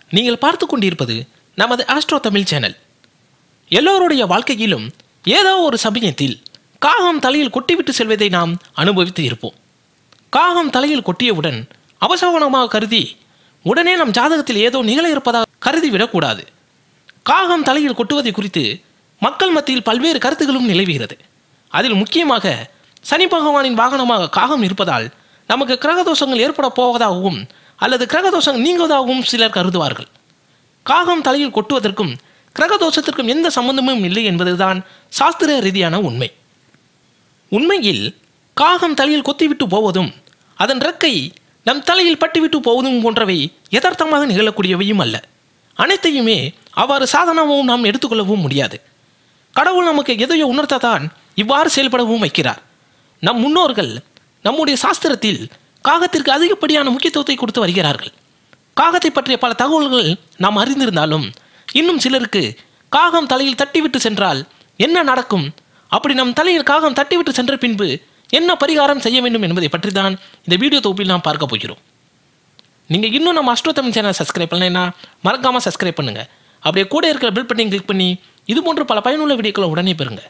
நீங்கள் பார்த்து கொண்டிருப்பது நமது ஆஸ்ட்ரோ தமிழ் சேனல் எல்லோருடைய வாழ்க்கையிலும் ஏதோ ஒரு சமயத்தில் காகம் தலையில் கொட்டிவிட்டு செல்வதை நாம் அனுபவித்து இருப்போம் காகம் தலையில் கொட்டியவுடன் அவசகனமாக கருதி உடனே நம் ஜாதகத்தில் ஏதோ நிகழ இருப்பதாக கருதி விடக்கூடாது காகம் தலையில் கொட்டுவதை குறித்து மக்கள் மத்தியில் பல்வேறு கருத்துகளும் நிலவுகிறது அதில் முக்கியமாக சனி பகவானின் வாகனமாக காகம் இருப்பதால் நமக்கு கிரகதோஷங்கள் ஏற்பட போவதாகவும் அல்லது கிரகதோஷங்கள் நீங்குவதாகவும் சிலர் கருதுவார்கள் காகம் தலையில் கொட்டுவதற்கும் கிரகதோஷத்திற்கும் எந்த சம்பந்தமும் இல்லை என்பதுதான் சாஸ்திர ரீதியான உண்மை உண்மையில் காகம் தலையில் கொத்திவிட்டு போவதும் அதன் ரெக்கை நம் தலையில் பட்டுவிட்டு போவதும் போன்றவை யதார்த்தமாக நிகழக்கூடியவையும் அல்ல அனைத்தையுமே அவ்வாறு சாதனமும் நாம் எடுத்துக்கொள்ளவும் முடியாது கடவுள் நமக்கு எதையோ உணர்த்தத்தான் இவ்வாறு செயல்படவும் வைக்கிறார் நம் முன்னோர்கள் நம்முடைய சாஸ்திரத்தில் காகத்திற்கு அதிகப்படியான முக்கியத்துவத்தை கொடுத்து வருகிறார்கள் காகத்தை பற்றிய பல தகவல்கள் நாம் அறிந்திருந்தாலும் இன்னும் சிலருக்கு காகம் தலையில் தட்டிவிட்டு சென்றால் என்ன நடக்கும் அப்படி நம் தலையில் காகம் தட்டிவிட்டு சென்ற பின்பு என்ன பரிகாரம் செய்ய வேண்டும் என்பதை பற்றி தான் இந்த வீடியோ தொகுப்பில் நாம் பார்க்க போகிறோம் நீங்கள் இன்னும் நம்ம அஷ்டோ தமிழ் சேனல் சப்ஸ்கிரைப் பண்ணலைன்னா மறக்காமல் சப்ஸ்கிரைப் பண்ணுங்கள் அப்படியே கூட இருக்கிற பெல் பட்டன் கிளிக் பண்ணி இது போன்ற பல பயனுள்ள வீடியோக்களை உடனே பெறுங்க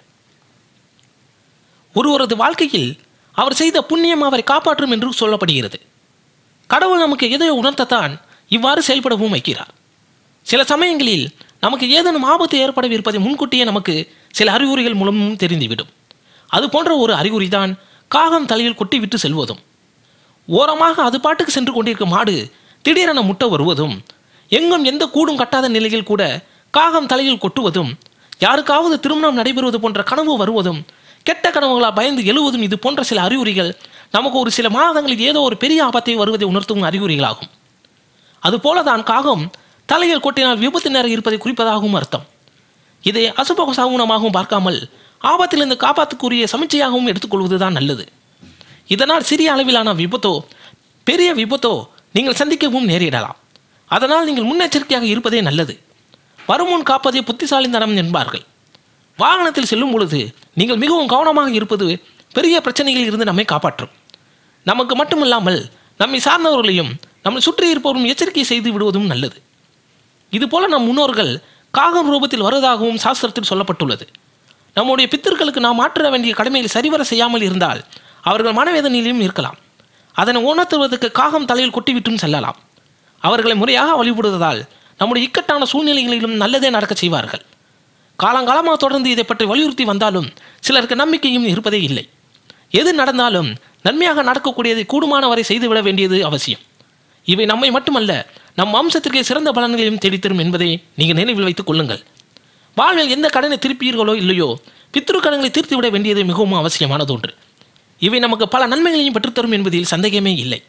ஒருவரது வாழ்க்கையில் அவர் செய்த புண்ணியம் அவரை காப்பாற்றும் என்று சொல்லப்படுகிறது கடவுள் நமக்கு எதையோ உணர்த்தத்தான் இவ்வாறு செயல்படவும் வைக்கிறார் சில சமயங்களில் நமக்கு ஏதேனும் ஆபத்து ஏற்படவிருப்பதை முன்கூட்டியே நமக்கு சில அறிகுறிகள் மூலமும் தெரிந்துவிடும் அது போன்ற ஒரு அறிகுறி தான் காகம் தலையில் கொட்டி விட்டு செல்வதும் ஓரமாக அது பாட்டுக்கு சென்று கொண்டிருக்கும் மாடு திடீரென முட்ட வருவதும் எங்கும் எந்த கூடும் கட்டாத நிலையில் கூட காகம் தலையில் கொட்டுவதும் யாருக்காவது திருமணம் நடைபெறுவது போன்ற கனவு வருவதும் கெட்ட கனவுகளால் பயந்து எழுவதும் இது போன்ற சில அறிகுறிகள் நமக்கு ஒரு சில மாதங்களில் ஏதோ ஒரு பெரிய ஆபத்தை வருவதை உணர்த்தும் அறிகுறிகளாகும் அதுபோல தான் காகம் தலையில் கொட்டினால் விபத்து நேரம் இருப்பதை குறிப்பதாகவும் அர்த்தம் இதை அசுப சகுனமாகவும் பார்க்காமல் ஆபத்திலிருந்து காப்பாற்றுக்குரிய சமீட்சையாகவும் எடுத்துக்கொள்வதுதான் நல்லது இதனால் சிறிய அளவிலான விபத்தோ பெரிய விபத்தோ நீங்கள் சந்திக்கவும் நேரிடலாம் அதனால் நீங்கள் முன்னெச்சரிக்கையாக இருப்பதே நல்லது வருமுன் காப்பதே புத்திசாலித்தனம் என்பார்கள் வாகனத்தில் செல்லும் பொழுது நீங்கள் மிகவும் கவனமாக இருப்பது பெரிய பிரச்சனைகளில் இருந்து நம்மை காப்பாற்றும் நமக்கு மட்டுமில்லாமல் நம்மை சார்ந்தவர்களையும் நம்மை சுற்றி இருப்பவரும் எச்சரிக்கை செய்து விடுவதும் நல்லது இதுபோல நம் முன்னோர்கள் காகம் ரூபத்தில் வருவதாகவும் சாஸ்திரத்தில் சொல்லப்பட்டுள்ளது நம்முடைய பித்தர்களுக்கு நாம் ஆற்ற வேண்டிய கடமையை சரிவர செய்யாமல் இருந்தால் அவர்கள் மனவேதனையிலும் இருக்கலாம் அதனை உணர்த்துவதற்கு காகம் தலையில் கொட்டிவிட்டும் செல்லலாம் அவர்களை முறையாக வழிபடுவதால் நம்முடைய இக்கட்டான சூழ்நிலைகளிலும் நல்லதே நடக்கச் செய்வார்கள் காலங்காலமாக தொடர்ந்து இதை பற்றி வலியுறுத்தி வந்தாலும் சிலருக்கு நம்பிக்கையும் இருப்பதே இல்லை எது நடந்தாலும் நன்மையாக நடக்கக்கூடியதை கூடுமான வரை செய்துவிட வேண்டியது அவசியம் இவை நம்மை மட்டுமல்ல நம் வம்சத்திற்கே சிறந்த பலன்களையும் தேடித்தரும் என்பதை நீங்கள் நினைவில் வைத்துக் கொள்ளுங்கள் வாழ்வில் எந்த கடனை திருப்பீர்களோ இல்லையோ பித்ரு கடன்களை தீர்த்து விட வேண்டியது மிகவும் அவசியமானது ஒன்று இவை நமக்கு பல நன்மைகளையும் பெற்றுத்தரும் என்பதில் சந்தேகமே இல்லை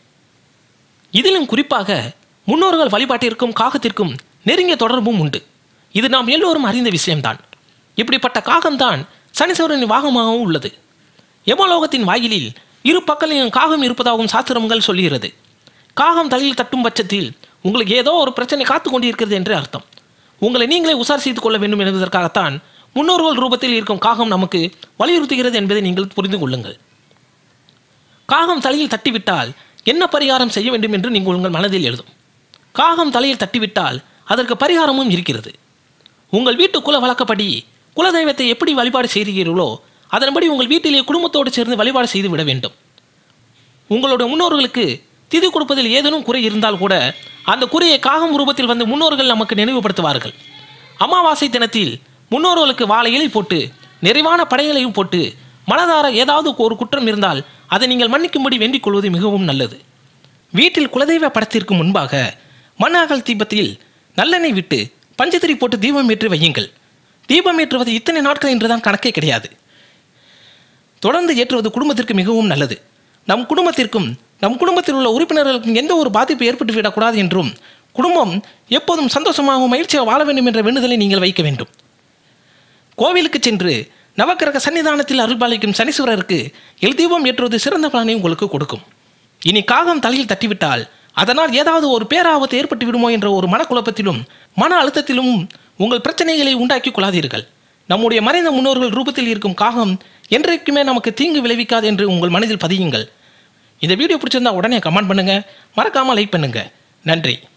இதிலும் குறிப்பாக முன்னோர்கள் வழிபாட்டிற்கும் காகத்திற்கும் நெருங்கிய தொடர்பும் உண்டு இது நாம் எல்லோரும் அறிந்த விஷயம்தான் இப்படிப்பட்ட காகம்தான் சனீஸ்வரனின் வாகமாகவும் உள்ளது யமலோகத்தின் வாயிலில் இரு பக்கங்களிலும் காகம் இருப்பதாகவும் சாஸ்திரங்கள் சொல்லுகிறது காகம் தலையில் தட்டும் பட்சத்தில் உங்களுக்கு ஏதோ ஒரு பிரச்சனை காத்து கொண்டிருக்கிறது என்று அர்த்தம் உங்களை நீங்களே உசார் செய்து கொள்ள வேண்டும் என்பதற்காகத்தான் முன்னோர்கள் ரூபத்தில் இருக்கும் காகம் நமக்கு வலியுறுத்துகிறது என்பதை நீங்கள் புரிந்து கொள்ளுங்கள் காகம் தலையில் தட்டிவிட்டால் என்ன பரிகாரம் செய்ய வேண்டும் என்று நீங்கள் உங்கள் மனதில் எழுதும் காகம் தலையில் தட்டிவிட்டால் அதற்கு பரிகாரமும் இருக்கிறது உங்கள் வீட்டு குல வழக்கப்படி குலதெய்வத்தை எப்படி வழிபாடு செய்கிறீர்களோ அதன்படி உங்கள் வீட்டிலே குடும்பத்தோடு சேர்ந்து வழிபாடு செய்து விட வேண்டும் உங்களுடைய முன்னோர்களுக்கு திதி கொடுப்பதில் ஏதேனும் குறை இருந்தால் கூட அந்த குறையை காகம் ரூபத்தில் வந்து முன்னோர்கள் நமக்கு நினைவுபடுத்துவார்கள் அமாவாசை தினத்தில் முன்னோர்களுக்கு வாழை இலை போட்டு நிறைவான படைகளையும் போட்டு மனதார ஏதாவது ஒரு குற்றம் இருந்தால் அதை நீங்கள் மன்னிக்கும்படி வேண்டிக் கொள்வது மிகவும் நல்லது வீட்டில் குலதெய்வ படத்திற்கு முன்பாக மண் அகல் தீபத்தில் நல்லெண்ணெய் விட்டு பஞ்சத்திரி போட்டு தீபம் ஏற்றி வையுங்கள் தீபம் ஏற்றுவது இத்தனை நாட்கள் என்றுதான் கணக்கே கிடையாது தொடர்ந்து ஏற்றுவது குடும்பத்திற்கு மிகவும் நல்லது நம் குடும்பத்திற்கும் நம் குடும்பத்தில் உள்ள உறுப்பினர்களுக்கும் எந்த ஒரு பாதிப்பு ஏற்பட்டு விடக்கூடாது என்றும் குடும்பம் எப்போதும் சந்தோஷமாகவும் மகிழ்ச்சியாக வாழ வேண்டும் என்ற வேண்டுதலை நீங்கள் வைக்க வேண்டும் கோவிலுக்கு சென்று நவக்கிரக சன்னிதானத்தில் அருள்பாலிக்கும் சனீஸ்வரருக்கு எல் தீபம் ஏற்றுவது சிறந்த பலனை உங்களுக்கு கொடுக்கும் இனி காகம் தலையில் தட்டிவிட்டால் அதனால் ஏதாவது ஒரு பேராபத்து ஏற்பட்டு விடுமோ என்ற ஒரு மனக்குழப்பத்திலும் மன அழுத்தத்திலும் உங்கள் பிரச்சனைகளை உண்டாக்கி கொள்ளாதீர்கள் நம்முடைய மறைந்த முன்னோர்கள் ரூபத்தில் இருக்கும் காகம் என்றைக்குமே நமக்கு தீங்கு விளைவிக்காது என்று உங்கள் மனதில் பதியுங்கள் இந்த வீடியோ பிடிச்சிருந்தா உடனே கமெண்ட் பண்ணுங்க மறக்காமல் லைக் பண்ணுங்க நன்றி